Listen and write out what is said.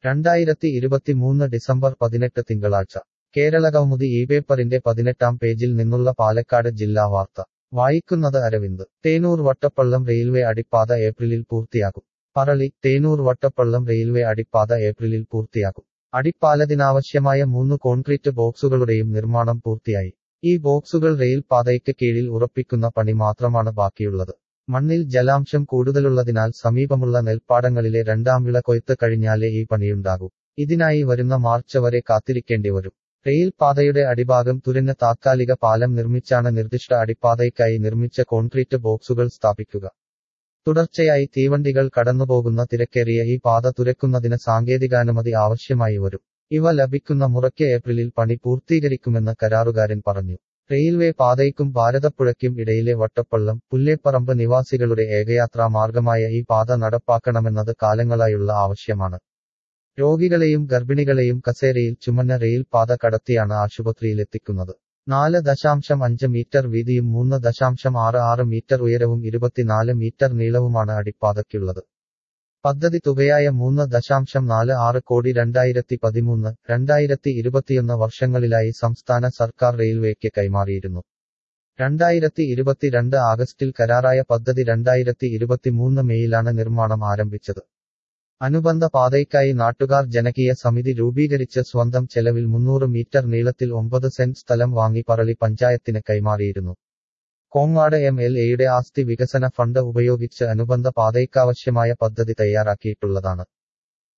രണ്ടായിരത്തി ഇരുപത്തിമൂന്ന് ഡിസംബർ പതിനെട്ട് തിങ്കളാഴ്ച കേരളകൗമുദി ഈ പേപ്പറിന്റെ പതിനെട്ടാം പേജിൽ നിന്നുള്ള പാലക്കാട് ജില്ലാ വാർത്ത വായിക്കുന്നത് അരവിന്ദ് തേനൂർ വട്ടപ്പള്ളം റെയിൽവേ അടിപ്പാത ഏപ്രിലിൽ പൂർത്തിയാകും പറളി തേനൂർ വട്ടപ്പള്ളം റെയിൽവേ അടിപ്പാത ഏപ്രിലിൽ പൂർത്തിയാകും അടിപ്പാലത്തിനാവശ്യമായ മൂന്ന് കോൺക്രീറ്റ് ബോക്സുകളുടെയും നിർമ്മാണം പൂർത്തിയായി ഈ ബോക്സുകൾ റെയിൽ പാതയ്ക്ക് കീഴിൽ ഉറപ്പിക്കുന്ന പണി മാത്രമാണ് ബാക്കിയുള്ളത് മണ്ണിൽ ജലാംശം കൂടുതലുള്ളതിനാൽ സമീപമുള്ള നെൽപ്പാടങ്ങളിലെ രണ്ടാം വിള കൊയ്ത്ത് കഴിഞ്ഞാലേ ഈ പണിയുണ്ടാകൂ ഇതിനായി വരുന്ന മാർച്ച് വരെ കാത്തിരിക്കേണ്ടി വരും റെയിൽ പാതയുടെ അടിഭാഗം തുരഞ്ഞ താത്കാലിക പാലം നിർമ്മിച്ചാണ് നിർദ്ദിഷ്ട അടിപ്പാതയ്ക്കായി നിർമ്മിച്ച കോൺക്രീറ്റ് ബോക്സുകൾ സ്ഥാപിക്കുക തുടർച്ചയായി തീവണ്ടികൾ കടന്നുപോകുന്ന തിരക്കേറിയ ഈ പാത തുരക്കുന്നതിന് സാങ്കേതികാനുമതി ആവശ്യമായി വരും ഇവ ലഭിക്കുന്ന മുറയ്ക്ക് ഏപ്രിലിൽ പണി പൂർത്തീകരിക്കുമെന്ന് കരാറുകാരൻ പറഞ്ഞു റെയിൽവേ പാതയ്ക്കും ഭാരതപ്പുഴയ്ക്കും ഇടയിലെ വട്ടപ്പള്ളം പുല്ലേപ്പറമ്പ് നിവാസികളുടെ ഏകയാത്രാ മാർഗമായ ഈ പാത നടപ്പാക്കണമെന്നത് കാലങ്ങളായുള്ള ആവശ്യമാണ് രോഗികളെയും ഗർഭിണികളെയും കസേരയിൽ ചുമന്ന റെയിൽ പാത കടത്തിയാണ് ആശുപത്രിയിലെത്തിക്കുന്നത് നാല് ദശാംശം അഞ്ച് മീറ്റർ വീതിയും മൂന്ന് ദശാംശം ആറ് ആറ് മീറ്റർ ഉയരവും ഇരുപത്തിനാല് മീറ്റർ നീളവുമാണ് അടിപ്പാതയ്ക്കുള്ളത് പദ്ധതി തുകയായ മൂന്ന് ദശാംശം നാല് ആറ് കോടി രണ്ടായിരത്തി പതിമൂന്ന് രണ്ടായിരത്തി ഇരുപത്തിയൊന്ന് വർഷങ്ങളിലായി സംസ്ഥാന സർക്കാർ റെയിൽവേക്ക് കൈമാറിയിരുന്നു രണ്ടായിരത്തി ഇരുപത്തിരണ്ട് ആഗസ്റ്റിൽ കരാറായ പദ്ധതി രണ്ടായിരത്തി ഇരുപത്തിമൂന്ന് മെയിലാണ് നിർമ്മാണം ആരംഭിച്ചത് അനുബന്ധ പാതയ്ക്കായി നാട്ടുകാർ ജനകീയ സമിതി രൂപീകരിച്ച് സ്വന്തം ചെലവിൽ മുന്നൂറ് മീറ്റർ നീളത്തിൽ ഒമ്പത് സെന്റ് സ്ഥലം വാങ്ങി പറളി പഞ്ചായത്തിന് കൈമാറിയിരുന്നു കോങ്ങാട് എം എൽ എയുടെ ആസ്തി വികസന ഫണ്ട് ഉപയോഗിച്ച് അനുബന്ധ പാതയ്ക്കാവശ്യമായ പദ്ധതി തയ്യാറാക്കിയിട്ടുള്ളതാണ്